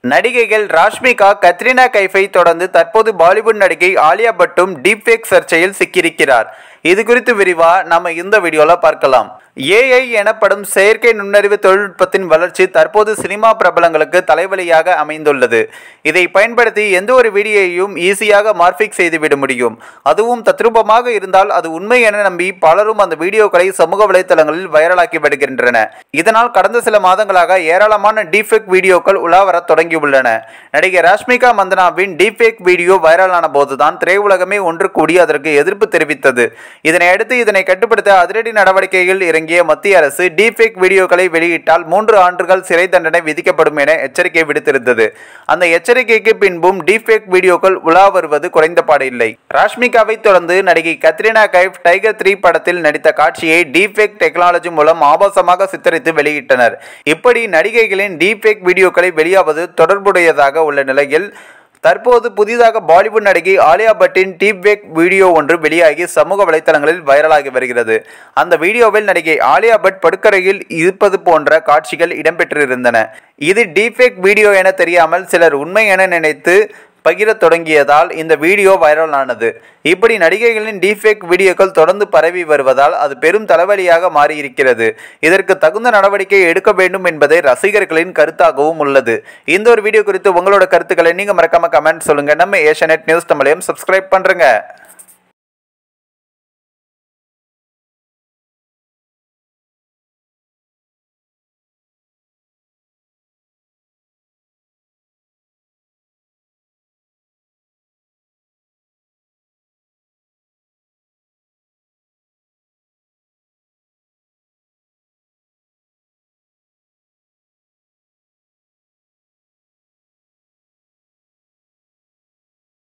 நடிகைகள் ராஷ்மிகா கத்ரினா கைஃபை தொடர்ந்து தற்போது பாலிவுட் நடிகை ஆலியா பட்டும் டீப்ஃபேக் சர்ச்சையில் சிக்கியிருக்கிறார் இது குறித்து விரிவா நம்ம இந்த வீடியோல பார்க்கலாம் ஏஐ எனப்படும் செயற்கை நுண்ணறிவு தொழில்நுட்பத்தின் வளர்ச்சி தற்போது சினிமா பிரபலங்களுக்கு தலைவலியாக அமைந்துள்ளது இதை பயன்படுத்தி எந்த ஒரு வீடியோயையும் ஈஸியாக மார்பிக் செய்துவிட முடியும் அதுவும் தத்ரூபமாக இருந்தால் அது உண்மை என நம்பி பலரும் அந்த வீடியோக்களை சமூக வலைத்தளங்களில் வைரலாக்கி வருகின்றன இதனால் கடந்த சில மாதங்களாக ஏராளமான டீஃபேக் வீடியோக்கள் உலாவர தொடங்கியுள்ளன நடிகை ராஷ்மிகா மந்தனாவின் டீஃபேக் வீடியோ வைரலான போதுதான் திரையுலகமே ஒன்று கூடி அதற்கு எதிர்ப்பு தெரிவித்தது இதனை அடுத்து இதனை கட்டுப்படுத்த அதிரடி நடவடிக்கையில் இறங்கிய மத்திய அரசு டீஃபேக் வீடியோக்களை வெளியிட்டால் மூன்று ஆண்டுகள் சிறை தண்டனை விதிக்கப்படும் என எச்சரிக்கை விடுத்திருந்தது அந்த எச்சரிக்கைக்கு பின்பும் டீஃபேக் வீடியோக்கள் உலா வருவது குறைந்தபாடு இல்லை ராஷ்மிகாவை தொடர்ந்து நடிகை கத்ரினா கைஃப் டைகர் த்ரீ படத்தில் நடித்த காட்சியை டீஃபேக் டெக்னாலஜி மூலம் ஆபாசமாக சித்தரித்து வெளியிட்டனர் இப்படி நடிகைகளின் டீஃபேக் வீடியோக்களை வெளியாவது தொடர்புடையதாக உள்ள நிலையில் தற்போது புதிதாக பாலிவுட் நடிகை ஆலியா பட்டின் டீப்வேக் வீடியோ ஒன்று வெளியாகி சமூக வலைத்தளங்களில் வைரலாகி வருகிறது அந்த வீடியோவில் நடிகை ஆலியா பட் படுக்கரையில் இருப்பது போன்ற காட்சிகள் இடம்பெற்றிருந்தன இது டீப்வேக் வீடியோ என தெரியாமல் சிலர் உண்மை என நினைத்து பகிரத் தொடங்கியதால் இந்த வீடியோ வைரலானது இப்படி நடிகைகளின் டீஃபேக் வீடியோக்கள் தொடர்ந்து பரவி வருவதால் அது பெரும் தலைவலியாக மாறியிருக்கிறது இதற்கு தகுந்த நடவடிக்கை எடுக்க வேண்டும் என்பதே ரசிகர்களின் கருத்தாகவும் உள்ளது இந்த ஒரு வீடியோ குறித்து உங்களோட கருத்துக்களை நீங்க மறக்காம கமெண்ட் சொல்லுங்க நம்ம ஏஷியநெட் நியூஸ் தமிழையும் சப்ஸ்கிரைப் பண்றேங்க